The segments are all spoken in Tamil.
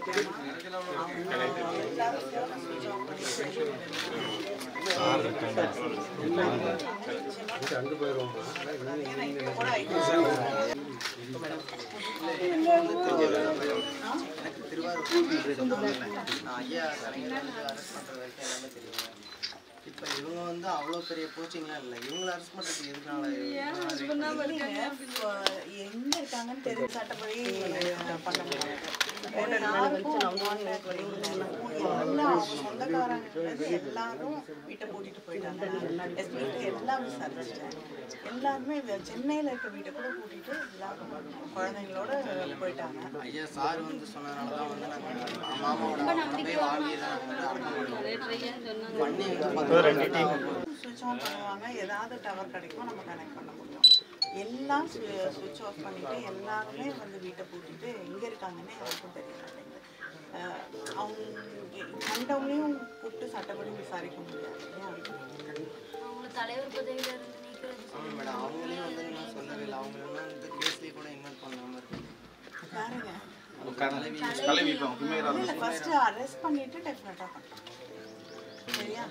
எனக்கு திருவாரூர் நான் ஐயா கலைஞர் வந்து அரெஸ்ட் பண்ணுற வரைக்கும் எல்லாமே தெரியுங்க இப்போ இவங்க வந்து அவ்வளோ பெரிய கோச்சிங்லாம் இல்லை இவங்களை அரெஸ்ட் பண்ணுறதுக்கு எதுனால இல்லைங்க, இப்போ எங்க இருக்காங்கன்னு தெரிஞ்ச சட்டப்படி பண்ண முடியாது வேற யாருக்கும் contact இல்ல. எல்லா அவங்க சொந்தக்காரங்க எல்லாரும் வீட்டை பூட்டிட்டு போயிட்டாங்க எஸ்பிஐ எல்லாம் விசாரிச்சிட்டேன் எல்லாருமே வே- சென்னையில இருக்க வீட்டை கூட பூட்டிட்டு எல்லாரும் குழந்தைங்களோட போயிட்டாங்க ஐயா சார் வந்து சொன்னதுனால தான் வந்து நாங்கள் மாமாவோட அப்படியே வாங்கி தான் நாங்கள் வந்து அடக்கம் பண்ணோம். பண்ணி வந்து பத்து சுவிட்ச் ஆன் பண்ணுவாங்க ஏதாவது டவர் கிடைக்கும் நம்ம கனெக்ட் பண்ண முடியும் எல்லாம் சுவிட்ச் ஆஃப் பண்ணிட்டு எல்லாருமே வந்து வீட்டை பூட்டிட்டு எங்க இருக்காங்கன்னு யாருக்கும் தெரிய மாட்டேங்குது அஹ் அவங்க கண்டவங்களையும் கூப்பிட்டு சட்டப்படி விசாரிக்க முடியாது இல்லையா? அவங்க தலைவர் பதவியில இருந்து நீக்கிறது ஆமாம் மேடம் அவங்களையும் வந்து இன்னும் சொல்லவே இல்லை அவங்க இன்னும் வந்து கேஸ்லேயே கூட இன்வெஸ்ட் பண்ணாமல் இருக்கு யாருங்க தலைவி இப்போ உண்மையில இல்ல ஃபர்ஸ்ட் அரெஸ்ட் பண்ணிட்டு டெஃபினட்டா பண்ணலாம் சரியா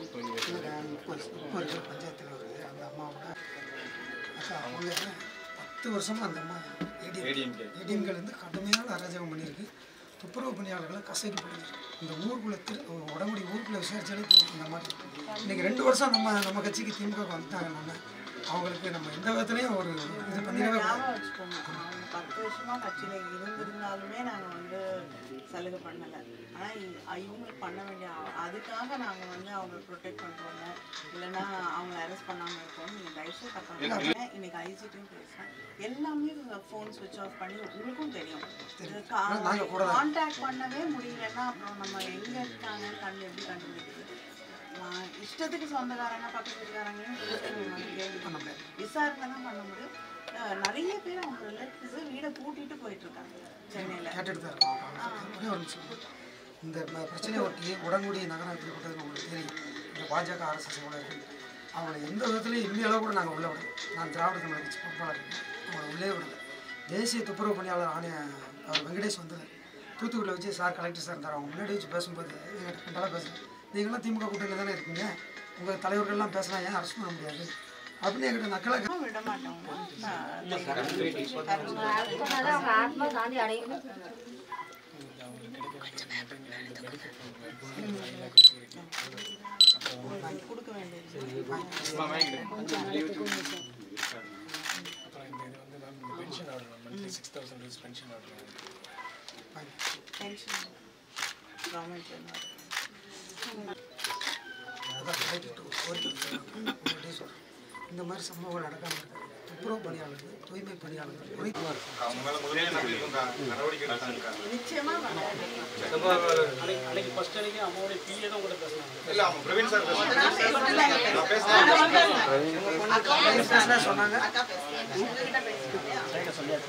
ஒரு பஞ்சாயத்தில் வருது அந்த அம்மாவோட அக்கா அவங்க பத்து வருஷமா அந்த அம்மா ஏடிஎம் ஏடிஎம்கள் வந்து கடுமையான அராஜகம் பண்ணியிருக்கு துப்புரவு பணியாளர்களை கசைக்கு பண்ணியிருக்கு இந்த ஊருக்குள்ள திரு உடம்புடி ஊருக்குள்ள விசாரிச்சாலே தெரியும் இந்த மாதிரி இன்னைக்கு ரெண்டு வருஷம் நம்ம நம்ம கட்சிக்கு திமுக வந்துட்டாங்க நம்ம அவங்களுக்கு நம்ம எந்த விதத்துலையும் ஒரு இது பண்ணிடவே கூடாது. ஞாபகம் வச்சுக்கோங்க அவங்க பத்து வருஷமா கட்சியில இருந்திருந்தாலுமே நாங்க வந்து சலுகை பண்ணல ஆனா இ- இவங்களுக்கு பண்ண வேண்டிய அ- அதுக்காக நாங்க வந்து அவங்களை ப்ரொடெக்ட் பண்றோமோ இல்லைன்னா அவங்கள அரெஸ்ட் பண்ணாம இருக்கோம் நீங்க தயவுசெய்து தப்பா நினைக்காதீங்க. இன்னைக்கு ஐஜிட்டையும் பேசுறேன் எல்லாமே ஃபோன் சுவிட்ச் ஆஃப் பண்ணி உங்களுக்கும் தெரியும் நாங்க கூட தான். கான்டாக்ட் பண்ணவே முடியலன்னா அப்புறம் நம்ம எங்க இருக்காங்கன்னு கண்டு எப்படி கண்டுபிடிக்கிறது நான் இஷ்டத்துக்கு சொந்தக்காரங்க பக்கத்து வீட்டுக்காரங்களையும் கூப்பிட்டு நம்ம வந்து கேள்வி பண்ண முடியாது விசாரணை தான் பண்ண முடியும் அஹ் நிறைய பேர் அவங்க ரிலேட்டிவ்ஸ் வீடை பூட்டிட்டு போயிட்டு இருக்காங்க சென்னையில கேட்டுட்டு தான் இருக்கோம் ஒரே ஒரு நிமிஷம் இந்த ம- பிரச்சனையை ஒட்டி உடன்குடி நகராட்சி போட்டது உங்களுக்கு தெரியும் இந்த பாஜக ஆர்எஸ்எஸ் கூட இருக்கு அவங்களை எந்த விதத்துலையும் இம்மி அளவு கூட நாங்கள் உள்ள விடல நான் திராவிட தமிழக கட்சி பொறுப்பாளர் இருக்கேன் அவங்களை உள்ளே விடல தேசிய துப்புரவு பணியாளர் ஆணைய அவர் வெங்கடேஷ் வந்தார் தூத்துக்குடியில் வச்சு சார் கலெக்டர் சார் இருந்தார் அவங்க முன்னாடி வச்சு பேசும்போது எங்கிட்ட கிண்டலாக பேசுகிறேன் நீங்களாம் திமுக கூட்டணியில் தானே இருக்கீங்க உங்கள் தலைவர்கள்லாம் பேசினா ஏன் அரெஸ்ட் பண்ண முடியாது அப்படின்னு எங்கிட்ட நக்கலாக விட மாட்டோம் பண்ணாதான் அவங்க ஆத்மா காந்தி அடையணும் கொடுக்க வேண்டியது அப்புறம் இந்த இது வந்து மேம் இந்த pension order monthly six thousand rupees pension order tension கவர்மெண்ட்ல அதான் கேட்டுட்டு கோரிக்கை வைக்கிறாங்க. உங்கள்கிட்டயே சொல்றேன். இந்த மாதிரி சம்பவங்கள் நடக்காமல் இருக்காது துப்புரவு பணியாளர்கள் தூய்மை பணியாளர்கள் உழைப்பு அவங்க மேல முதலே நடவடிக்கை எடுத்தாங்க நிச்சயமா வராது. அன்னைக்கு ஃபர்ஸ்ட் அன்னைக்கு அம்மாவுடைய பிஏ தான் உங்கள்கிட்ட பேசினாங்க இல்ல அவங்க பிரவீன் சார் பேசுறாங்க நான் பேசல. நான் பேசுறேன் அக்கா பேசுனாங்க. சொன்னாங்க அக்கா பேசுனாங்க உங்ககிட்ட பேசுனாங்க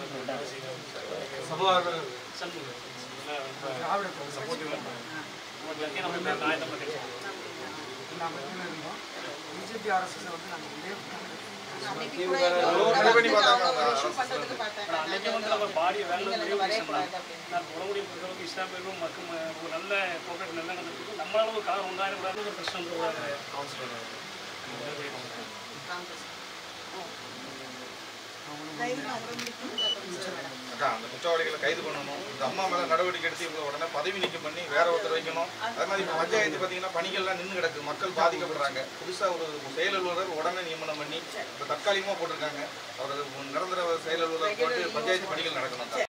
சண்முகம் திராவிட கட்சி உங்களுக்கு நம்ம இந்த ஆயுதம் பண்ணிருக்கோம் எல்லா மக்களும் இருந்தோம் பிஜேபி ஆர்எஸ்எஸ் வந்து நாங்கள் உள்ளே அன்னைக்கு கூட எங்க பண்ணி பார்த்தாங்க அவங்க ஒரு issue பண்றதுக்கு பார்த்தாங்க. அன்னைக்கு வந்து நம்ம பாடியை வேலை நீங்க முடிவு வரவே பண்ணி கூடாது அப்படின்னு. நான் உடம்புடைய பொறுத்தளவுக்கு இஸ்லாமியர்களும் மற்றும் ஒரு நல்ல கோஆப்ரேட் நல்ல நடந்துருக்கு நம்மளால ஒரு காலம் உண்டாயிரம் கூடாது ஒரு பிரச்சனை வந்துருவாங்க தைரியமா உங்களுக்கு அக்கா அந்த குற்றவாளிகளை கைது பண்ணணும் இந்த அம்மா மேல நடவடிக்கை எடுத்து இவங்க உடனே பதவி நீக்கம் பண்ணி வேற ஒருத்தர் வைக்கணும் அது மாதிரி இப்போ பஞ்சாயத்து பார்த்தீங்கன்னா பணிகள்லாம் நின்று கிடக்கு மக்கள் பாதிக்கப்படுறாங்க புதுசா ஒரு செயல் அலுவலர் உடனே நியமனம் பண்ணி இப்போ தற்காலிகமாக போட்டிருக்காங்க அவர் நிரந்தர செயல் அலுவலர் போட்டு பஞ்சாயத்து பணிகள் நடக்கணும்